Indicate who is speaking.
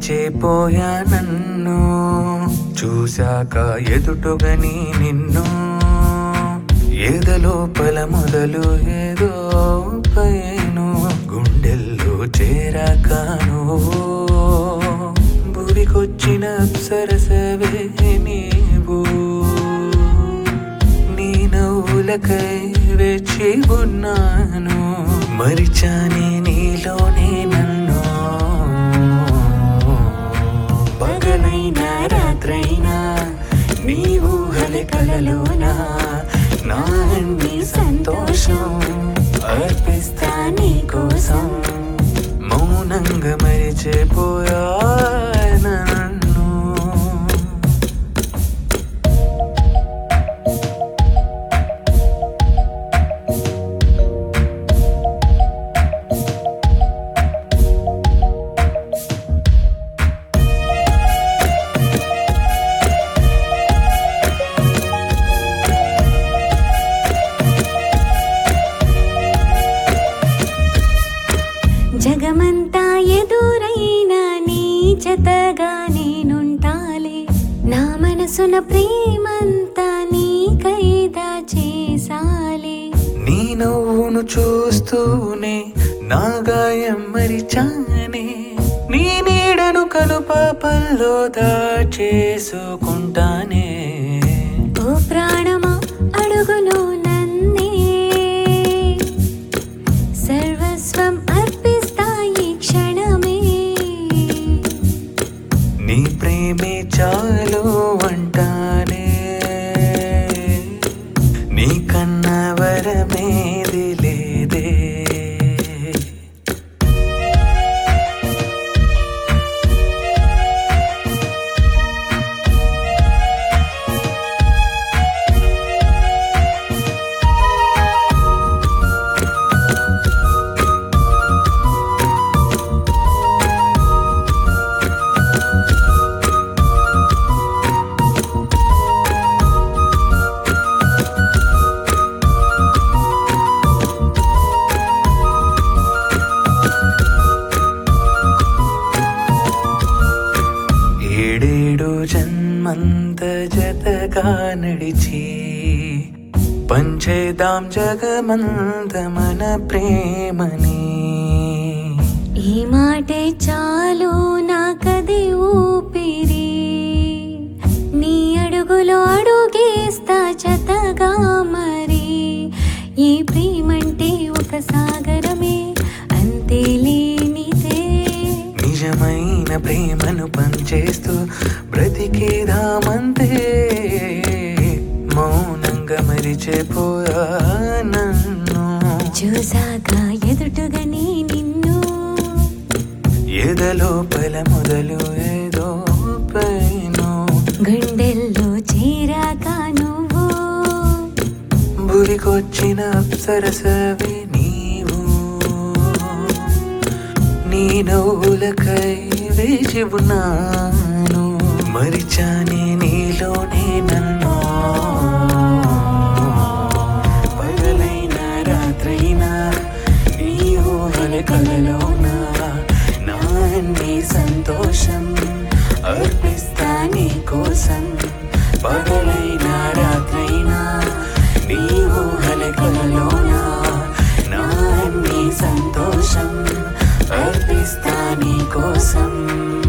Speaker 1: మరిచేపోయా నన్ను చూశాక ఎదుటుగని నిన్ను ఏదలోపల మొదలు ఏదో పైను గుండెల్లో చేరాకాను భూమికొచ్చిన అప్సరసవే నీవు నీ నవ్వులకై వేచి ఉన్నాను మరిచాని నీలోనే నన్ను పగలైనా రాత్రైనా నీ ఊహల కలలోనా నా అన్ని సంతోషం అర్పిస్తా నీ కోసం మౌనంగా మరిచిపోయా నన్ను
Speaker 2: జగమంతా ఎదురైనా నీ జతగా నేనుంటాలే నా మనసున ప్రేమంతా నీ కైదా చేసాలే
Speaker 1: నీ నవ్వును చూస్తూనే నా గాయం మరిచానే నీ నీడను కను పాపల్లో దాచేసుకుంటానే
Speaker 2: ఓ ప్రాణమా అడుగులో నన్నే సర్వస్వం అర్పిస్తా ఈ క్షణమే
Speaker 1: నీ ప్రేమే చాలు అంటానే నీ కన్నా వరమేది లేదే ఏడేడు జన్మంత జతగా నడిచి పంచేదాం జగమంత మన ప్రేమని
Speaker 2: ఈ మాటే చాలు నాకది ఊపిరి నీ అడుగులో అడుగేస్తా జతగా మరి ఈ ప్రేమంటే ఒక సాగరమే అంతే లేనిదే
Speaker 1: నిజమైన ప్రేమను పంచేస్తూ బ్రతికేదామంతే మౌనంగా మరిచిపోయా నన్ను
Speaker 2: చూసాక ఎదుటుగా నీ నిన్ను
Speaker 1: ఎదలోపల మొదలు ఏదో పైను
Speaker 2: గుండెల్లో చేరాక నువ్వు
Speaker 1: భువికొచ్చిన అప్సరసవి నీవు నీ నవ్వులకై వేచి ఉన్నాను మరిచాని నీలోనే నన్ను పగలైనా రాత్రైనా నీ ఊహల కలలోనా నా అన్ని సంతోషం అర్పిస్తా నీ కోసం పగలైనా రాత్రైనా నీ ఊహల కలలోనా నా అన్ని సంతోషం అర్పిస్తా నీ కోసం